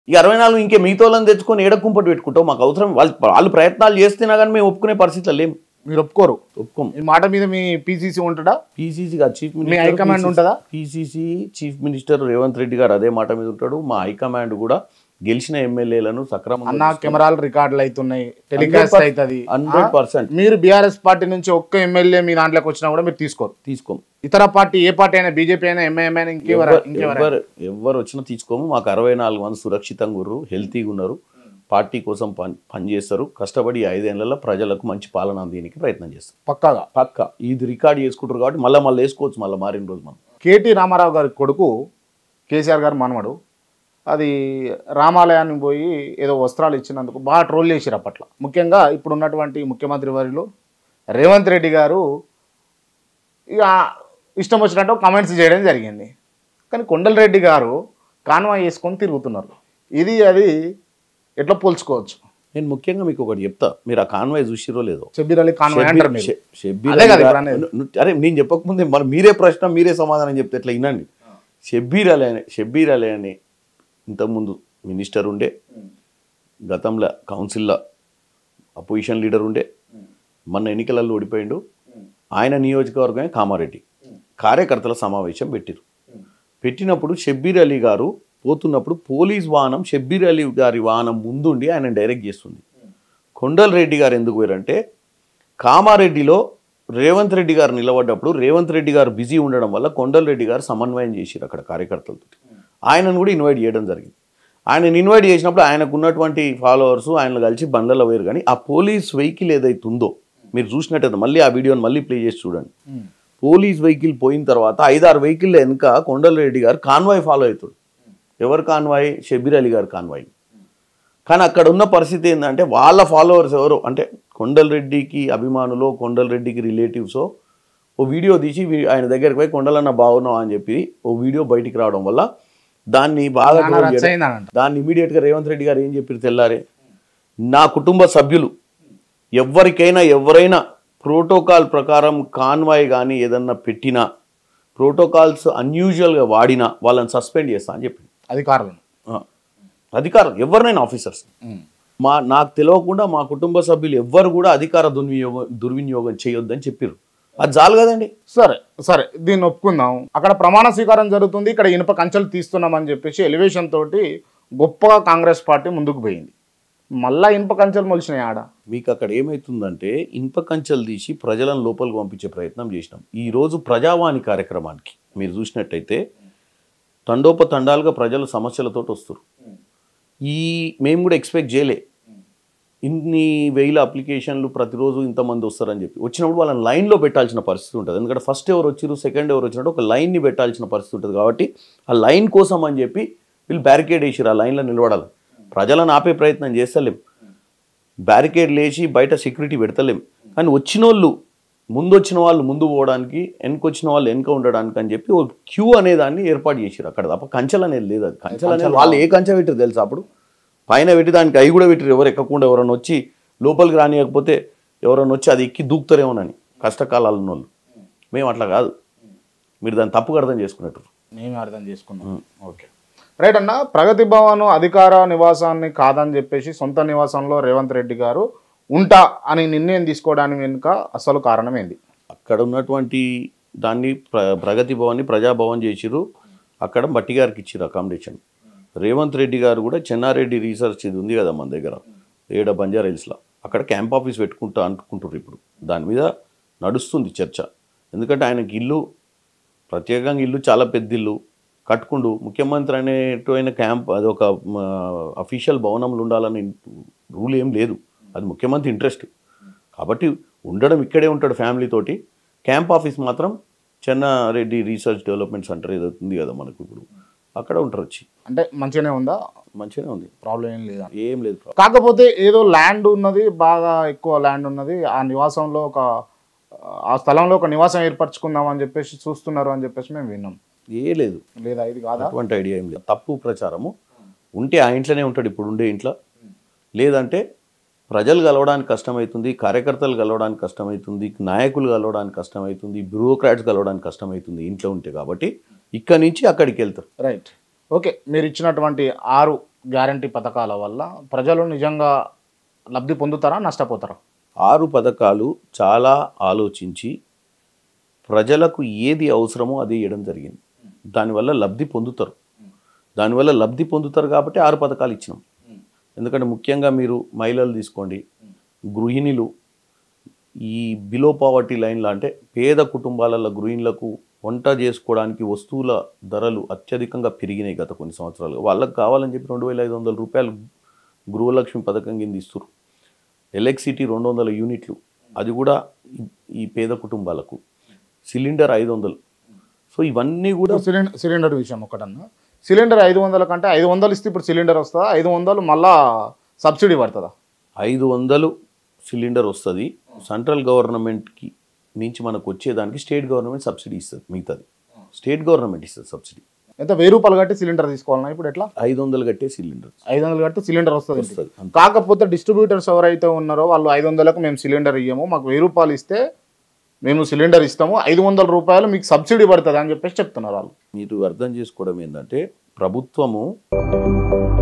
ఈ అరవై నాలుగు ఇంకే మిగతా వాళ్ళని తెచ్చుకొని ఏడ కుంపటి పెట్టుకుంటాం మాకు అవసరం వాళ్ళు వాళ్ళు ప్రయత్నాలు చేస్తేనా కానీ మేము ఒప్పుకునే పరిస్థితులు లేము మీరు ఒప్పుకోరు ఒప్పుకోం ఈ మాట మీద మీ పీసీసీ ఉంటుందా పీసీసీ గారు చీఫ్ మీ హైకమాండ్ ఉంటుందా PCC chief minister Revanth Reddy garu అదే మాట మీద ఉంటాడు మా హైకమాండ్ కూడా గెలిచిన ఎమ్మెల్యేలను అన్న సక్రమంగా కెమెరాలు రికార్డులు అవుతున్నాయి టెలికాస్ట్ అవుతుంది హండ్రెడ్ పర్సెంట్ మీరు బీఆర్ఎస్ పార్టీ నుంచి ఒక్క ఎమ్మెల్యే మీ దాంట్లోకి వచ్చినా కూడా మీరు తీసుకోరు తీసుకోం ఇతర పార్టీ ఏ పార్టీ అయినా బీజేపీ అయినా ఎంఐఎం అయినా ఇంకెవరు ఇంకెవరు ఎవరు ఎవరు వచ్చినా తీసుకోము మాకు అరవై నాలుగు మంది సురక్షితంగా ఉన్నారు హెల్తీగా ఉన్నారు పార్టీ కోసం పని పనిచేస్తారు కష్టపడి ఈ ఐదేళ్లలో ప్రజలకు మంచి పాలన అందించడానికి ప్రయత్నం చేస్తారు పక్కాగా పక్క ఇది రికార్డ్ చేసుకుంటారు కాబట్టి మళ్ళీ మళ్ళీ వేసుకోవచ్చు మళ్ళీ మారిన రోజు మనం కేటీ రామారావు గారి కొడుకు కేసీఆర్ గారు మనవడు అది రామాలయానికి పోయి ఏదో వస్త్రాలు ఇచ్చినందుకు బాగా ట్రోల్ చేశారు అప్పట్లో ముఖ్యంగా ఇప్పుడు ఉన్నటువంటి ముఖ్యమంత్రి వారిలో రేవంత్ రెడ్డి గారు ఇక ఇష్టం వచ్చినట్టు కమెంట్స్ చేయడం జరిగింది కానీ కొండలరెడ్డి గారు కాన్వాయ్ వేసుకొని తిరుగుతున్నారు ఇది అది ఎట్లా పోల్చుకోవచ్చు నేను ముఖ్యంగా మీకు ఒకటి చెప్తా మీరు ఆ కాన్వాయ్ చూసిరో లేదో షబీర్ అలీ కాన్వాయ్ అంటారు మీరు షె- షెబ్బీర్ అదే అలీ కదా గారు- ఇప్పుడు అనేది. ను- అరే నేను చెప్పకముందే మరి మీరే ప్రశ్న మీరే సమాధానం చెప్తే ఎట్లా వినండి షెబ్బీర్ అలీ అని షెబ్బీర్ అలీ అని ఇంతకుముందు మినిస్టర్ ఉండే గతంలో కౌన్సిల్లో అపోజిషన్ లీడర్ ఉండే మొన్న ఎన్నికలలో ఓడిపోయిండు ఆయన నియోజకవర్గమే కామారెడ్డి కార్యకర్తల సమావేశం పెట్టిరు పెట్టినప్పుడు షబ్బీర్ అలీ గారు పోతున్నప్పుడు పోలీస్ వాహనం షబ్బీర్ అలీ గారి వాహనం ముందుండి ఆయన డైరెక్ట్ చేస్తుంది కొండల్ రెడ్డి గారు ఎందుకు పోయారంటే కామారెడ్డిలో రేవంత్ రెడ్డి గారు నిలబడ్డప్పుడు రేవంత్ రెడ్డి గారు బిజీ ఉండడం వల్ల కొండల్ రెడ్డి గారు సమన్వయం చేసిరు అక్కడ కార్యకర్తలతో ఆయనను కూడా ఇన్వైట్ చేయడం జరిగింది ఆయన ఇన్వైట్ చేసినప్పుడు ఆయనకు ఉన్నటువంటి ఫాలోవర్స్ ఆయన కలిసి బండ్లలో పోయారు కానీ ఆ పోలీస్ వెహికల్ ఏదైతే ఉందో మీరు చూసినట్టయితే మళ్ళీ ఆ వీడియోని మళ్ళీ ప్లే చేసి చూడండి పోలీస్ వెహికల్ పోయిన తర్వాత ఐదారు వెహికల్ వెనుక కొండల్ రెడ్డి గారు కాన్వాయ్ ఫాలో అవుతాడు ఎవరు కాన్వాయ్ షబీర్ అలీ గారు కాన్వాయ్ కానీ అక్కడ ఉన్న పరిస్థితి ఏంటంటే వాళ్ళ ఫాలోవర్స్ ఎవరు అంటే కొండలరెడ్డికి అభిమానులు కొండలరెడ్డికి రిలేటివ్సో ఓ వీడియో తీసి వీ- ఆయన దగ్గరికి పోయి కొండలన్న బాగున్నావు అని చెప్పి ఓ వీడియో బయటికి రావడం వల్ల దాన్ని బాగా నానా troll రచ్చ చేయడం- అయిందనంట. దాన్ని ఇమీడియట్గా రేవంత్ రెడ్డి గారు ఏం చెప్పారు తెల్లారే నా కుటుంబ సభ్యులు ఎవరికైనా ఎవరైనా ప్రోటోకాల్ ప్రకారం కాన్వాయ్ కానీ ఏదన్నా పెట్టినా ప్రోటోకాల్స్ అన్యూజువల్గా వాడినా వాళ్ళని సస్పెండ్ చేస్తా అని చెప్పింది అధికారులను ఆ. అధికారం ఎవరినైనా ఆఫీసర్స్ మా నాకు తెలియకుండా మా కుటుంబ సభ్యులు ఎవ్వరు కూడా అధికార దుర్వినియోగం దుర్వినియోగం చేయొద్దని చెప్పారు అది చాలు కదండి సరే సరే దీన్ని ఒప్పుకుందాం అక్కడ ప్రమాణ స్వీకారం జరుగుతుంది ఇక్కడ ఇనుప కంచెలు తీస్తున్నామని చెప్పేసి ఎలివేషన్ తోటి గొప్పగా కాంగ్రెస్ పార్టీ ముందుకు పోయింది మళ్ళా ఇనుప కంచెలు మొలిచినాయి ఆడ మీకు అక్కడ ఏమవుతుందంటే ఇనుప కంచెలు తీసి ప్రజలను లోపలికి పంపించే ప్రయత్నం చేసినాం ఈ రోజు ప్రజావాణి కార్యక్రమానికి మీరు చూసినట్టయితే తండోపతండాలుగా ప్రజలు సమస్యలతో వస్తారు ఈ మేము కూడా ఎక్స్పెక్ట్ చేయలే ఇన్ని వేల అప్లికేషన్లు ప్రతిరోజు ఇంతమంది వస్తారని చెప్పి వచ్చినప్పుడు వాళ్ళని లైన్లో పెట్టాల్సిన పరిస్థితి ఉంటుంది ఎందుకంటే ఫస్ట్ ఎవరు వచ్చిరు సెకండ్ ఎవరు వచ్చినట్టు ఒక లైన్ని పెట్టాల్సిన పరిస్థితి ఉంటుంది కాబట్టి ఆ లైన్ కోసం అని చెప్పి వీళ్ళు బ్యారికేడ్ వేసిరు ఆ లైన్లో నిలబడాలి ప్రజలను ఆపే ప్రయత్నం చేస్తలేం బ్యారికేడ్ లేచి బయట సెక్యూరిటీ పెడతలేం కానీ వచ్చిన వాళ్ళు ముందు వచ్చిన వాళ్ళు ముందు పోవడానికి వెనక వచ్చిన వాళ్ళు వెనక ఉండడానికి అని చెప్పి ఒక క్యూ అనే దాన్ని ఏర్పాటు చేసిరు అక్కడ తప్ప కంచెలు అనేది లేదు అది కంచెలు అనేది వాళ్ళు ఏ కంచె పెట్టారు తెలుసా అప్పుడు పైన పెట్టి దానికి అవి కూడా పెట్టారు ఎవరు ఎక్కకుండా ఎవరైనా వచ్చి లోపలికి రానియకపోతే ఎవరైనా వచ్చి అది ఎక్కి దూకుతారేమోనని కష్టకాలాలు ఉన్న వాళ్ళు మేము అట్లా కాదు మీరు దాన్ని తప్పుగా అర్థం చేసుకున్నట్టు మేము అర్థం చేసుకున్నాం ఓకే రైట్ అన్న ప్రగతి భవన్ అధికార నివాసాన్ని కాదని చెప్పేసి సొంత నివాసంలో రేవంత్ రెడ్డి గారు ఉంటా అని నిర్ణయం తీసుకోవడానికి వెనుక అసలు కారణం ఏంది అక్కడ ఉన్నటువంటి దాన్ని ప్ర ప్రగతి భవన్ని ప్రజాభవన్ చేసిరు అక్కడ బట్టి గారికి ఇచ్చిరు అకామిడేషన్ రేవంత్ రెడ్డి గారు కూడా చెన్నారెడ్డి రీసెర్చ్ ఇది ఉంది కదా మన దగ్గర ఏడ బంజారా హిల్స్లో అక్కడ క్యాంప్ ఆఫీస్ పెట్టుకుంటా అనుకుంటారు ఇప్పుడు దాని మీద నడుస్తుంది చర్చ ఎందుకంటే ఆయనకి ఇల్లు ప్రత్యేకంగా ఇల్లు చాలా పెద్ద ఇల్లు కట్టుకుండు ముఖ్యమంత్రి అనేటువంటి క్యాంప్ అది ఒక అఫీషియల్ భవనంలో ఉండాలని రూల్ ఏం లేదు అది ముఖ్యమంత్రి ఇంట్రెస్ట్ కాబట్టి ఉండడం ఇక్కడే ఉంటాడు ఫ్యామిలీ తోటి క్యాంప్ ఆఫీస్ మాత్రం చెన్నారెడ్డి రీసెర్చ్ డెవలప్మెంట్ సెంటర్ ఏదో ఉంది కదా మనకు ఇప్పుడు అక్కడ ఉంటారు వచ్చి అంటే మంచిగానే ఉందా మంచిగానే ఉంది ప్రాబ్లం ఏం లేదా ఏం లేదు problem. కాకపోతే ఏదో ల్యాండ్ ఉన్నది బాగా ఎక్కువ ల్యాండ్ ఉన్నది ఆ నివాసంలో ఒక ఆ స్థలంలో ఒక నివాసం ఏర్పరచుకుందాం అని చెప్పేసి చూస్తున్నారు అని చెప్పేసి మేము విన్నాం ఏ లేదు లేదా ఇది కాదా అటువంటి ఐడియా ఏం లేదు తప్పు ప్రచారము ఉంటే ఆ ఇంట్లోనే ఉంటాడు ఇప్పుడు ఉండే ఇంట్లో లేదంటే ప్రజలు కలవడానికి కష్టమవుతుంది కార్యకర్తలు కలవడానికి కష్టమవుతుంది నాయకులు కలవడానికి కష్టమవుతుంది బ్యూరోక్రాట్స్ కలవడానికి కష్టమవుతుంది ఇంట్లో ఉంటే కాబట్టి ఇక్కడి నుంచి అక్కడికి వెళ్తారు రైట్ ఓకే మీరు ఇచ్చినటువంటి ఆరు గ్యారంటీ పథకాల వల్ల ప్రజలు నిజంగా లబ్ధి పొందుతారా నష్టపోతారా ఆరు పథకాలు చాలా ఆలోచించి ప్రజలకు ఏది అవసరమో అది ఇవ్వడం జరిగింది దానివల్ల లబ్ధి పొందుతారు దానివల్ల లబ్ధి పొందుతారు కాబట్టి ఆరు పథకాలు ఇచ్చినాం ఎందుకంటే ముఖ్యంగా మీరు మహిళలు తీసుకోండి గృహిణులు ఈ బిలో పావర్టీ లైన్లో అంటే పేద కుటుంబాలలో గృహిణులకు వంట చేసుకోవడానికి వస్తువుల ధరలు అత్యధికంగా పెరిగినాయి గత కొన్ని సంవత్సరాలు వాళ్ళకి కావాలని చెప్పి రెండు వేల ఐదు వందల రూపాయలు గృహలక్ష్మి పథకం కింద ఇస్తారు ఎలక్ట్రిసిటీ రెండు వందల యూనిట్లు అది కూడా ఈ- ఈ పేద కుటుంబాలకు సిలిండర్ ఐదు వందలు సో ఇవన్నీ కూడా సిలిండర్ సిలిండర్ విషయం ఒకటన్నా సిలిండర్ ఐదు వందల కంటే ఐదు వందలు ఇస్తే ఇప్పుడు సిలిండర్ వస్తుందా ఐదు వందలు మళ్ళా సబ్సిడీ పడుతుందా ఐదు వందలు సిలిండర్ వస్తుంది సెంట్రల్ గవర్నమెంట్కి నుంచి మనకు వచ్చేదానికి స్టేట్ గవర్నమెంట్ సబ్సిడీ ఇస్తుంది మిగతాది స్టేట్ గవర్నమెంట్ ఇస్తుంది సబ్సిడీ ఎంత వెయ్యి రూపాయలు కట్టి సిలిండర్ తీసుకోవాలన్నా ఇప్పుడు ఎట్లా ఐదు వందలు కట్టే సిలిండర్ ఐదు వందలు కడితే సిలిండర్ వస్తుంది వస్తుంది కాకపోతే డిస్ట్రిబ్యూటర్స్ ఎవరైతే ఉన్నారో వాళ్ళు ఐదు వందలకు మేము సిలిండర్ ఇయ్యము మాకు వెయ్యి రూపాయలు ఇస్తే మేము సిలిండర్ ఇస్తాము ఐదు వందల రూపాయలు మీకు సబ్సిడీ పడుతుంది అని చెప్పేసి చెప్తున్నారు వాళ్ళు మీరు అర్థం చేసుకోవడం ఏంటంటే ప్రభుత్వము